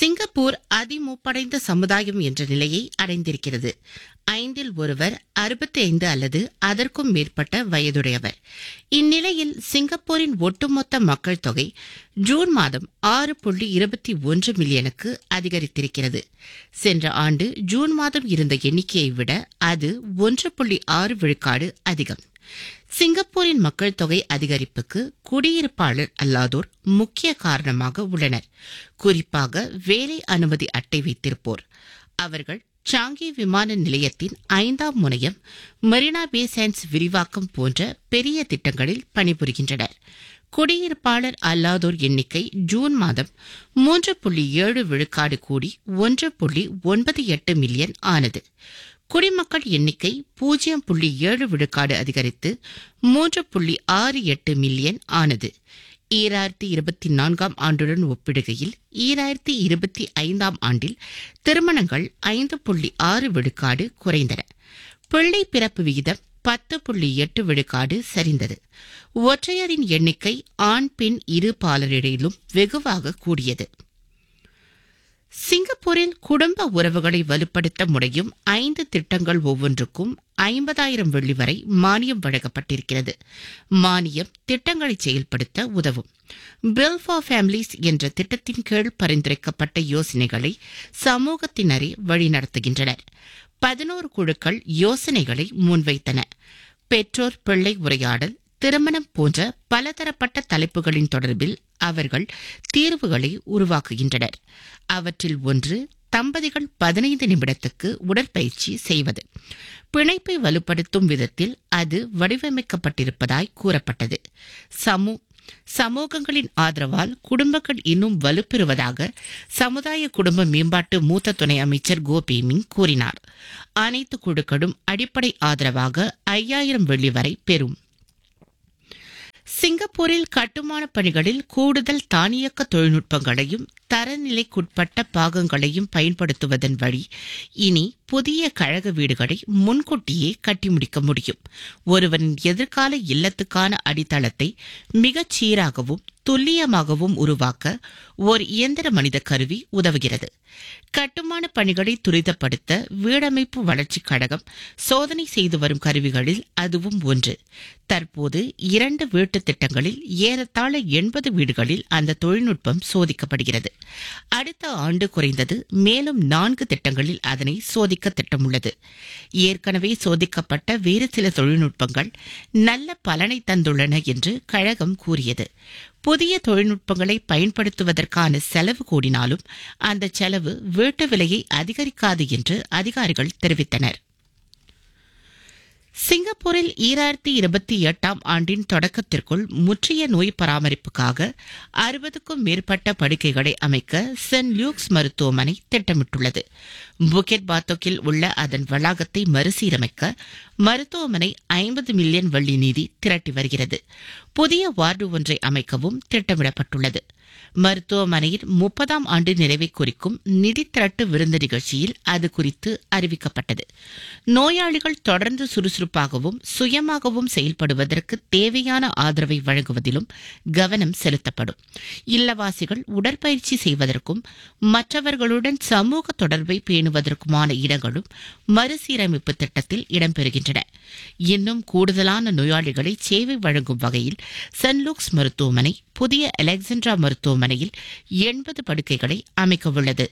Singapore அதிமூப்படைந்த சமுதாயம் என்ற நிலையை அடைந்திருக்கிறது ஐந்தில் ஒருவர் அறுபத்தைந்து அல்லது அதற்கும் மேற்பட்ட வயதுடையவர் இந்நிலையில் சிங்கப்பூரின் ஒட்டுமொத்த மக்கள் தொகை ஜூன் மாதம் ஆறு புள்ளி இருபத்தி ஒன்று மில்லியனுக்கு அதிகரித்திருக்கிறது சென்ற ஆண்டு ஜூன் மாதம் இருந்த எண்ணிக்கையை விட அது ஒன்று புள்ளி ஆறு விழுக்காடு அதிகம் சிங்கப்பூரின் மக்கள் தொகை அதிகரிப்புக்கு குடியிருப்பாளர் அல்லாதோர் முக்கிய காரணமாக உள்ளனர் குறிப்பாக வேலை அனுமதி அட்டை வைத்திருப்போர் அவர்கள் சாங்கி விமான நிலையத்தின் ஐந்தாம் முனையம் மெரினா பே சான்ஸ் விரிவாக்கம் போன்ற பெரிய திட்டங்களில் பணிபுரிகின்றனர் குடியிருப்பாளர் அல்லாதோர் எண்ணிக்கை ஜூன் மாதம் மூன்று புள்ளி ஏழு விழுக்காடு கூடி ஒன்று புள்ளி ஒன்பது எட்டு மில்லியன் ஆனது குடிமக்கள் எண்ணிக்கை பூஜ்ஜியம் புள்ளி ஏழு விழுக்காடு அதிகரித்து மூன்று புள்ளி ஆறு எட்டு மில்லியன் ஆனது ஈராயிரத்தி இருபத்தி நான்காம் ஆண்டுடன் ஒப்பிடுகையில் ஈராயிரத்தி இருபத்தி ஐந்தாம் ஆண்டில் திருமணங்கள் ஐந்து புள்ளி ஆறு விழுக்காடு குறைந்தன பிள்ளை பிறப்பு விகிதம் பத்து புள்ளி எட்டு விழுக்காடு சரிந்தது ஒற்றையரின் எண்ணிக்கை ஆண் பெண் இரு பாலரிடையிலும் வெகுவாக கூடியது சிங்கப்பூரில் குடும்ப உறவுகளை வலுப்படுத்த முனையும் ஐந்து திட்டங்கள் ஒவ்வொன்றுக்கும் ஐம்பதாயிரம் வெள்ளி வரை மானியம் வழங்கப்பட்டிருக்கிறது மானியம் திட்டங்களை செயல்படுத்த உதவும் பில் ஃபார் ஃபேமிலிஸ் என்ற திட்டத்தின் கீழ் பரிந்துரைக்கப்பட்ட யோசனைகளை சமூகத்தினரே வழிநடத்துகின்றனர் பதினோரு குழுக்கள் யோசனைகளை முன்வைத்தன பெற்றோர் பிள்ளை உரையாடல் திருமணம் போன்ற பலதரப்பட்ட தலைப்புகளின் தொடர்பில் அவர்கள் தீர்வுகளை உருவாக்குகின்றனர் அவற்றில் ஒன்று தம்பதிகள் பதினைந்து நிமிடத்துக்கு உடற்பயிற்சி செய்வது பிணைப்பை வலுப்படுத்தும் விதத்தில் அது வடிவமைக்கப்பட்டிருப்பதாய் கூறப்பட்டது சமூ சமூகங்களின் ஆதரவால் குடும்பங்கள் இன்னும் வலுப்பெறுவதாக சமுதாய குடும்ப மேம்பாட்டு மூத்த துணை அமைச்சர் கோபேமிங் கூறினார் அனைத்து குழுக்களும் அடிப்படை ஆதரவாக ஐயாயிரம் வெள்ளி வரை பெறும் சிங்கப்பூரில் கட்டுமான பணிகளில் கூடுதல் தானியக்க தொழில்நுட்பங்களையும் தரநிலைக்குட்பட்ட பாகங்களையும் பயன்படுத்துவதன் வழி இனி புதிய கழக வீடுகளை முன்கூட்டியே கட்டி முடிக்க முடியும் ஒருவரின் எதிர்கால இல்லத்துக்கான அடித்தளத்தை மிகச் சீராகவும் துல்லியமாகவும் உருவாக்க ஓர் இயந்திர மனித கருவி உதவுகிறது கட்டுமான பணிகளை துரிதப்படுத்த வீடமைப்பு வளர்ச்சிக் கழகம் சோதனை செய்து வரும் கருவிகளில் அதுவும் ஒன்று தற்போது இரண்டு வீட்டுத் திட்டங்களில் ஏறத்தாழ எண்பது வீடுகளில் அந்த தொழில்நுட்பம் சோதிக்கப்படுகிறது அடுத்த ஆண்டு குறைந்தது மேலும் நான்கு திட்டங்களில் அதனை சோதிக்க திட்டமுள்ளது ஏற்கனவே சோதிக்கப்பட்ட வேறு சில தொழில்நுட்பங்கள் நல்ல பலனை தந்துள்ளன என்று கழகம் கூறியது புதிய தொழில்நுட்பங்களை பயன்படுத்துவதற்கான செலவு கூடினாலும் அந்த செலவு வீட்டு விலையை அதிகரிக்காது என்று அதிகாரிகள் தெரிவித்தனர் சிங்கப்பூரில் ஈராயிரத்தி இருபத்தி எட்டாம் ஆண்டின் தொடக்கத்திற்குள் முற்றிய நோய் பராமரிப்புக்காக அறுபதுக்கும் மேற்பட்ட படுக்கைகளை அமைக்க சென்ட் லியூக்ஸ் மருத்துவமனை திட்டமிட்டுள்ளது புக்கெட் பாத்தோக்கில் உள்ள அதன் வளாகத்தை மறுசீரமைக்க மருத்துவமனை ஐம்பது மில்லியன் வெள்ளி நிதி திரட்டி வருகிறது புதிய வார்டு ஒன்றை அமைக்கவும் திட்டமிடப்பட்டுள்ளது மருத்துவமனையின் முப்பதாம் ஆண்டு நிறைவை குறிக்கும் நிதி திரட்டு விருந்து நிகழ்ச்சியில் அது குறித்து அறிவிக்கப்பட்டது நோயாளிகள் தொடர்ந்து சுறுசுறுப்பாகவும் சுயமாகவும் செயல்படுவதற்கு தேவையான ஆதரவை வழங்குவதிலும் கவனம் செலுத்தப்படும் இல்லவாசிகள் உடற்பயிற்சி செய்வதற்கும் மற்றவர்களுடன் சமூக தொடர்பை பேணுவதற்குமான இடங்களும் மறுசீரமைப்பு திட்டத்தில் இடம்பெறுகின்றன இன்னும் கூடுதலான நோயாளிகளை சேவை வழங்கும் வகையில் சன்லூக்ஸ் மருத்துவமனை புதிய அலெக்சாண்ட்ரா மருத்துவமனையில் எண்பது படுக்கைகளை அமைக்கவுள்ளது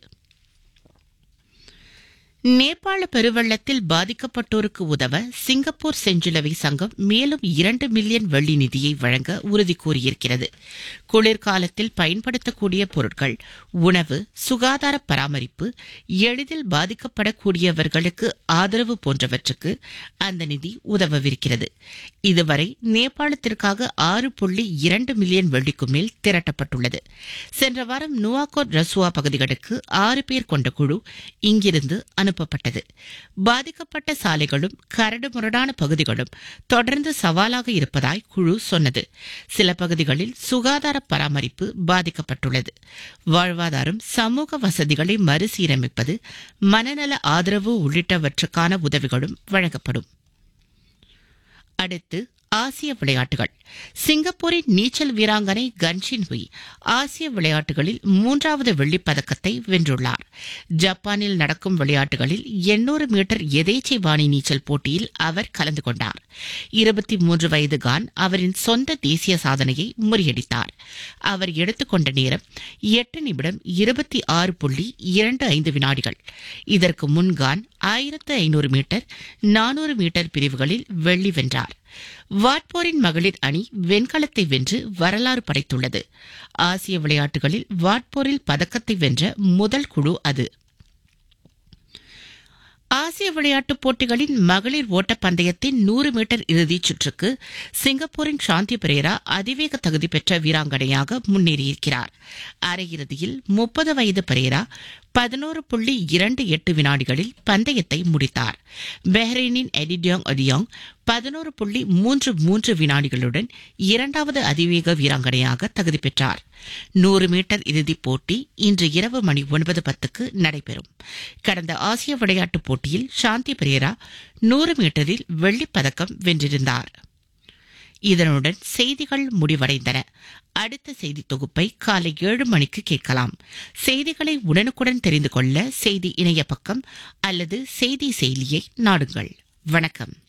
நேபாள பெருவெள்ளத்தில் பாதிக்கப்பட்டோருக்கு உதவ சிங்கப்பூர் செஞ்சிலுவை சங்கம் மேலும் இரண்டு மில்லியன் வெள்ளி நிதியை வழங்க உறுதி கூறியிருக்கிறது குளிர்காலத்தில் பயன்படுத்தக்கூடிய பொருட்கள் உணவு சுகாதார பராமரிப்பு எளிதில் பாதிக்கப்படக்கூடியவர்களுக்கு ஆதரவு போன்றவற்றுக்கு அந்த நிதி உதவவிருக்கிறது இதுவரை நேபாளத்திற்காக ஆறு புள்ளி இரண்டு மில்லியன் வெள்ளிக்கு மேல் திரட்டப்பட்டுள்ளது சென்ற வாரம் நுவாகோட் ரசுவா பகுதிகளுக்கு ஆறு பேர் கொண்ட குழு இங்கிருந்து அனுப்பப்பட்டது பாதிக்கப்பட்ட சாலைகளும் கரடுமுரடான பகுதிகளும் தொடர்ந்து சவாலாக இருப்பதாய் குழு சொன்னது சில பகுதிகளில் சுகாதார பராமரிப்பு பாதிக்கப்பட்டுள்ளது வாழ்வாதாரம் சமூக வசதிகளை மறுசீரமைப்பது மனநல ஆதரவு உள்ளிட்டவற்றுக்கான உதவிகளும் வழங்கப்படும் அடுத்து ஆசிய விளையாட்டுகள் சிங்கப்பூரின் நீச்சல் வீராங்கனை கன்ஷின் ஹுய் ஆசிய விளையாட்டுகளில் மூன்றாவது வெள்ளிப் பதக்கத்தை வென்றுள்ளார் ஜப்பானில் நடக்கும் விளையாட்டுகளில் 800 மீட்டர் எதேச்சை வாணி நீச்சல் போட்டியில் அவர் கலந்து கொண்டார் இருபத்தி மூன்று வயது கான் அவரின் சொந்த தேசிய சாதனையை முறியடித்தார் அவர் எடுத்துக்கொண்ட நேரம் எட்டு நிமிடம் இருபத்தி ஆறு புள்ளி இரண்டு ஐந்து வினாடிகள் இதற்கு முன் கான் ஆயிரத்து ஐநூறு மீட்டர் நானூறு மீட்டர் பிரிவுகளில் வெள்ளி வென்றார் வாட்போரின் மகளிர் அணி வெண்கலத்தை வென்று வரலாறு படைத்துள்ளது ஆசிய விளையாட்டுகளில் வாட்போரில் பதக்கத்தை வென்ற முதல் குழு அது ஆசிய விளையாட்டுப் போட்டிகளின் மகளிர் ஓட்டப் பந்தயத்தின் நூறு மீட்டர் இறுதிச் சுற்றுக்கு சிங்கப்பூரின் சாந்தி பிரேரா அதிவேக தகுதி பெற்ற வீராங்கனையாக முன்னேறியிருக்கிறார் அரையிறுதியில் முப்பது வயது பிரேரா பதினோரு புள்ளி இரண்டு எட்டு வினாடிகளில் பந்தயத்தை முடித்தார் பஹ்ரைனின் எடிடியோங் ஒடியோங் பதினோரு புள்ளி மூன்று மூன்று வினாடிகளுடன் இரண்டாவது அதிவேக வீராங்கனையாக தகுதி பெற்றார் நூறு மீட்டர் இறுதிப் போட்டி இன்று இரவு மணி ஒன்பது பத்துக்கு நடைபெறும் கடந்த ஆசிய விளையாட்டுப் போட்டியில் சாந்தி பிரேரா நூறு மீட்டரில் வெள்ளிப் பதக்கம் வென்றிருந்தார் இதனுடன் செய்திகள் முடிவடைந்தன அடுத்த செய்தி தொகுப்பை காலை ஏழு மணிக்கு கேட்கலாம் செய்திகளை உடனுக்குடன் தெரிந்து கொள்ள செய்தி இணைய பக்கம் அல்லது செய்தி செயலியை நாடுங்கள் வணக்கம்